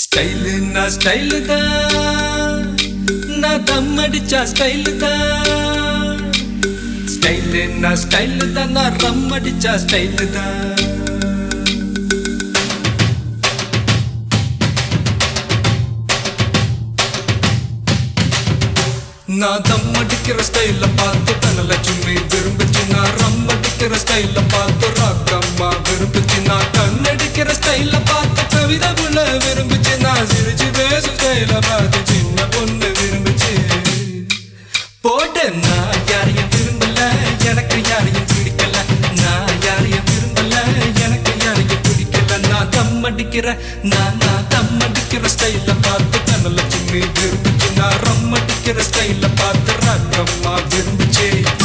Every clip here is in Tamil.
ஸ்டைலு நான் ஸ்டைலு தான் நான் தம் அடிச்சா ஸ்டைலு தான் ஸ்டைலு நான் ஸ்டைலு தான் நான் ரம் அடிச்சா ஸ்டைலு தான் நான் தம் அடிக்கிற ஸ்டைல பார்த்து தனலட்சுமி விரும்புச்சு நான் ரம் அடிக்கிற ஸ்டைல பார்த்து ராக்கம்மா விரும்புச்சு நான் கண்ணடிக்கிற ஸ்டைல பார்த்து கவிதை புள்ள விரும்புச்சு நான் சிரிச்சு பேசும் ஸ்டைல பார்த்து சின்ன பொண்ணு விரும்புச்சு போட்டு நான் யாரையும் விரும்பல எனக்கு யாரையும் பிடிக்கல நான் யாரையும் விரும்பல எனக்கு யாரையும் பிடிக்கல நான் தம் அடிக்கிற நான் நான் தம் அடிக்கிற ஸ்டைல பார்த்து தனலட்சுமி விரும்புச்சு நான் ரம் அடிக்கிற ஸ்டைல பார்த்து ராக்கம்மா விரும்புச்சு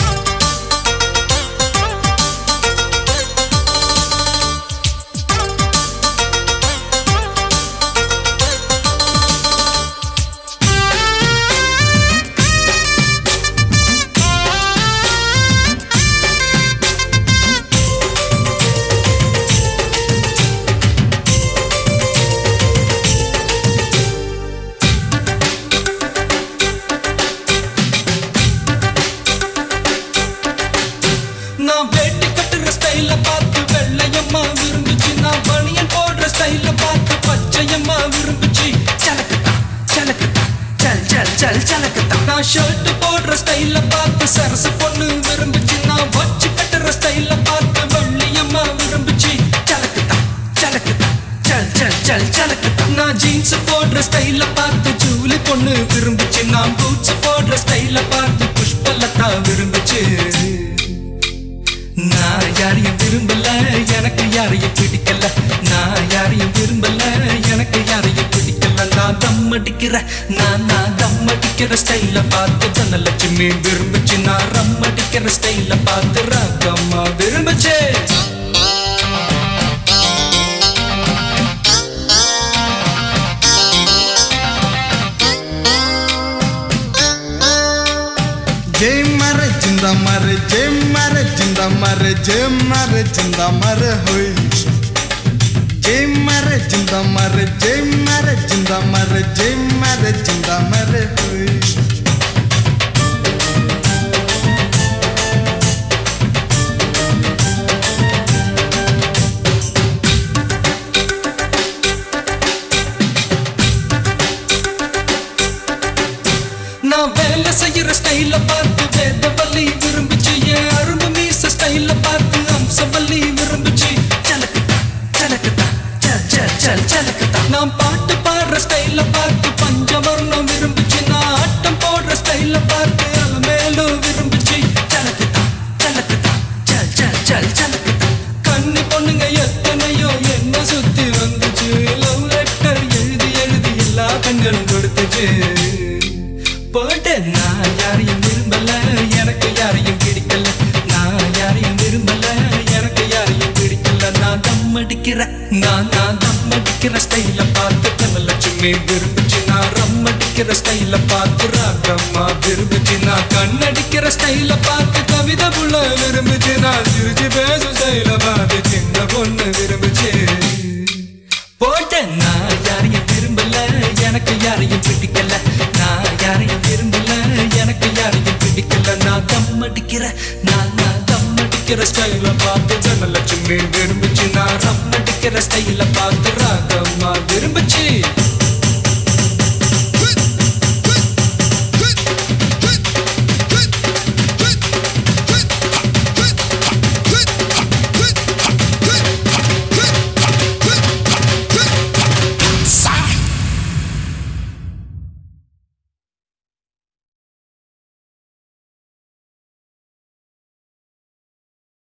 நான் வேட்டி கட்டுற ஸ்டைல பார்த்து வெள்ளையம்மா விரும்புச்சு நான் பனியன் போடுற ஸ்டைல பார்த்து பச்சையம்மா விரும்புச்சு சலக்குதா சலக்குதா சல் சல் சல் சலக்குதா நான் ஷர்ட் போடுற ஸ்டைல பார்த்து சரசு பொண்ணு விரும்புச்சு நான் வச்சு கட்டுற ஸ்டைல பார்த்து வெள்ளையம்மா விரும்புச்சு சலக்குதா சலக்குதா சல் சல் சல் சலக்குதா நான் ஜீன்ஸ் போடுற ஸ்டைல பார்த்து ஜூலி பொண்ணு விரும்புச்சு நான் பூட்ஸ் போடுற ஸ்டைல பார்த்து புஷ்பலதா விரும்புச்சு நான் யாரையும் விரும்பல எனக்கு யாரையும் பிடிக்கல நான் யாரையும் விரும்பல எனக்கு யாரையும் பிடிக்கல நான் தம் அடிக்கிற நான் நான் தம் அடிக்கிற ஸ்டைல பார்த்து தனலட்சுமி விரும்புச்சு நான் ரம் அடிக்கிற ஸ்டைல பார்த்து ராக்கம்மா விரும்புச்சு जय मर जिंदा मर जय मर जिंदा मर जय मर जिंदा मर होय जय मर जिंदा मर जय मर जिंदा मर जय मर जिंदा मर होय நான் வேலை செய்யற ஸ்டைல பார்த்து வேதவல்லி விரும்புச்சு என் அரும்பு மீச ஸ்டைல பார்த்து அம்சவல்லி விரும்புச்சு சலக்குதா சலக்குதா சல் சல் சல் சலக்குதா நான் பாட்டு பாடுற ஸ்டைல பார்த்து பஞ்சவர்ணம் விரும்புச்சு நான் ஆட்டம் போடுற ஸ்டைல பார்த்து அலமேலும் விரும்புச்சு சலக்குதா சலக்குதா சல் சல் சல் சலக்குதா கண்ணு பொண்ணுங்க எத்தனையோ என்ன சுத்தி வந்துச்சு லவ் லெட்டர் எழுதி எழுதி எல்லா கண்களும் கொடுத்துச்சு போட்டு நான் யாரையும் விரும்பல எனக்கு யாரையும் பிடிக்கல நான் யாரையும் விரும்பல எனக்கு யாரையும் பிடிக்கல நான் தம் அடிக்கிற நான் நான் தம் அடிக்கிற ஸ்டைல பார்த்து தனலட்சுமி விரும்புச்சு நான் ரம் அடிக்கிற ஸ்டைல பார்த்து ராக்கம்மா விரும்புச்சு நான் கண்ணடிக்கிற ஸ்டைல பார்த்து கவிதை புள்ள விரும்புச்சு நான் சிரிச்சு பேசும் ஸ்டைல பார்த்து சின்ன பொண்ணு விரும்புச்சு போட்ட நான் யாரையும் விரும்பல எனக்கு யாரையும் பிடிக்கல நான் யாரையும் விரும்பல எனக்கு யாரையும் பிடிக்கல நான் தம் அடிக்கிற நான் நான் தம் அடிக்கிற ஸ்டைல பார்த்து ஜனலட்சுமி விரும்புச்சு நான் ரம் அடிக்கிற ஸ்டைல பார்த்து ராகம்மா விரும்புச்சு